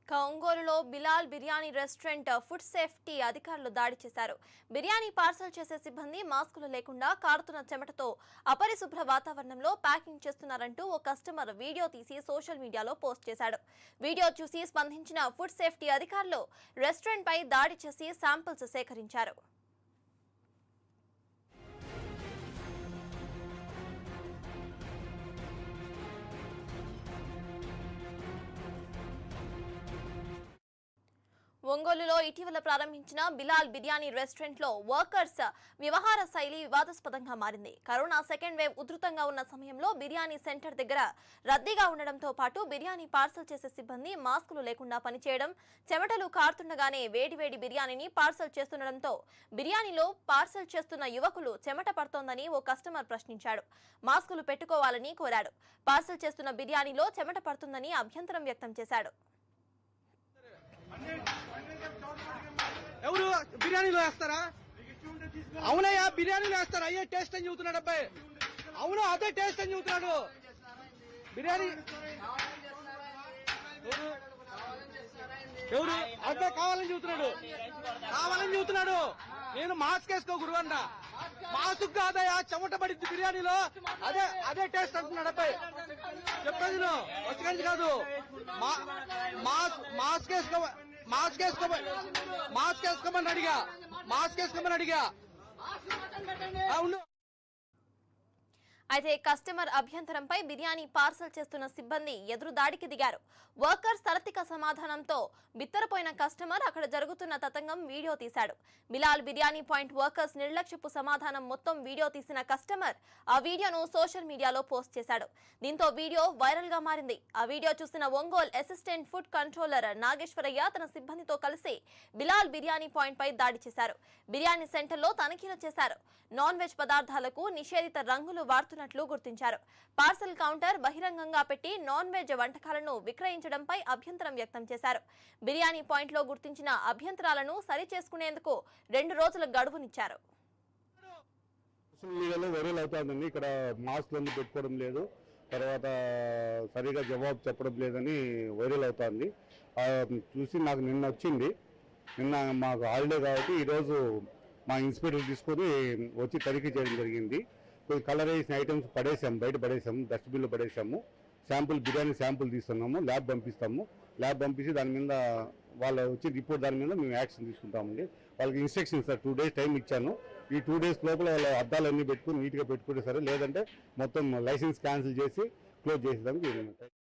ఇక ఒంగోలులో Bilal biryani restaurant food safety అధికారులు దాడి చేశారు బిర్యానీ పార్సల్ చేసే సిబ్బంది మాస్కులు లేకుండా కారుతున్న చెమటతో అపరిశుభ్ర వాతావరణంలో ప్యాకింగ్ చేస్తున్నారంటూ ఓ కస్టమర్ వీడియో తీసి సోషల్ మీడియాలో పోస్ట్ చేశాడు వీడియో చూసి స్పందించిన ఫుడ్ సేఫ్టీ అధికారులు రెస్టారెంట్ పై దాడి చేసి శాంపిల్స్ సేకరించారు ఒంగోలులో ఇటీవల ప్రారంభించిన బిలాల్ బిర్యానీ రెస్టారెంట్ లో వర్కర్స్ వ్యవహార శైలి వివాదాస్పదంగా మారింది కరోనా సెకండ్ వేవ్ ఉధృతంగా ఉన్న సమయంలో బిర్యానీ సెంటర్ దగ్గర రద్దీగా ఉండడంతో పాటు బిర్యానీ పార్సల్ చేసే సిబ్బంది మాస్కులు లేకుండా పనిచేయడం చెమటలు కారుతుండగానే వేడివేడి బిర్యానీని పార్సల్ చేస్తుండడంతో బిర్యానీలో పార్సల్ చేస్తున్న యువకులు చెమట పడుతోందని ఓ కస్టమర్ ప్రశ్నించాడు మాస్కులు పెట్టుకోవాలని కోరాడు పార్సల్ చేస్తున్న బిర్యానీలో చెమట పడుతుందని అభ్యంతరం వ్యక్తం చేశాడు ఎవరు బిర్యానీలో వేస్తారా అవునయ్యా బిర్యానీలో వేస్తారా అయ్యే టేస్ట్ అని చెబుతున్నాడు అబ్బాయి అవును అదే టేస్ట్ అని చెబుతున్నాడు బిర్యానీ ఎవరు? ఎవరు అబ్బాయి కావాలని చెబుతున్నాడు కావాలని చెబుతున్నాడు నేను మాస్క్ వేసుకో గురువు అన్న మాస్క్ కాదయ్యా చెమట పడింది బిర్యానీలో అదే అదే టేస్ట్ అంటున్నాడు అబ్బాయి చెప్పేది నువ్వు వచ్చి కాదు మా- మాస్క్ మాస్క్ వేసుకో మాస్క్ వేసుకోమని మాస్క్ వేసుకోమని అడిగా మాస్క్ వేసుకోమని అడిగా అవును అయితే కస్టమర్ అభ్యంతరంపై బిర్యానీ పార్సల్ చేస్తున్న సిబ్బంది ఎదురు దాడికి దిగారు వర్కర్స్ తరతిక సమాధానంతో బిత్తరపోయిన కస్టమర్ అక్కడ జరుగుతున్న తతంగం వీడియో తీశాడు బిలాల్ బిర్యానీ పాయింట్ వర్కర్స్ నిర్లక్ష్యపు సమాధానం మొత్తం వీడియో తీసిన కస్టమర్ ఆ వీడియోను సోషల్ మీడియాలో పోస్ట్ చేశాడు దీంతో వీడియో వైరల్ గా మారింది ఆ వీడియో చూసిన Ongole assistant food controller Nageswaraiah తన సిబ్బందితో కలిసి బిలాల్ బిర్యానీ పాయింట్ పై దాడి చేశారు బిర్యానీ సెంటర్లో తనిఖీలు చేశారు నాన్ వెజ్ పదార్థాలకు నిషేధిత రంగులు వాడుతున్నట్లు గుర్తించారు పార్సల్ కౌంటర్ బహిరంగంగా పెట్టి నాన్ వెజ్ వంటకాలను విక్రయించడంపై అభ్యంతరం వ్యక్తం చేశారు బిర్యానీ పాయింట్లో గుర్తించిన అభ్యంతరాలను సరిచేసుకునేందుకు రెండు రోజుల గడువునిచ్చారు సోషల్ మీడియాలో వైరల్ అవుతుందండి ఇక్కడ మాస్క్లు అన్ని పెట్టుకోవడం లేదు తర్వాత సరిగా జవాబు చెప్పడం లేదని వైరల్ అవుతుంది ఆ, చూసి నాకు నిన్న వచ్చింది నిన్న మాకు హాలిడే కాబట్టి ఈరోజు మా ఇన్స్పెక్టర్ తీసుకొని వచ్చి తనిఖీ చేయడం జరిగింది కొన్ని కలర్ వేసిన ఐటమ్స్ పడేసాము బయట పడేసాము డస్ట్బిన్లో పడేసాము శాంపుల్ బిర్యానీ శాంపుల్ తీస్తున్నాము ల్యాబ్ పంపిస్తాము ల్యాబ్ పంపించి దాని మీద వాళ్ళ వచ్చి రిపోర్ట్ దాని మీద మేము యాక్షన్ తీసుకుంటామండి వాళ్ళకి instructions sir two days time ఇచ్చాను ఈ టూ డేస్ లోపల వాళ్ళ అద్దాలన్నీ పెట్టుకుని నీట్గా పెట్టుకుంటే సరే లేదంటే మొత్తం లైసెన్స్ క్యాన్సిల్ చేసి క్లోజ్ చేసేదానికి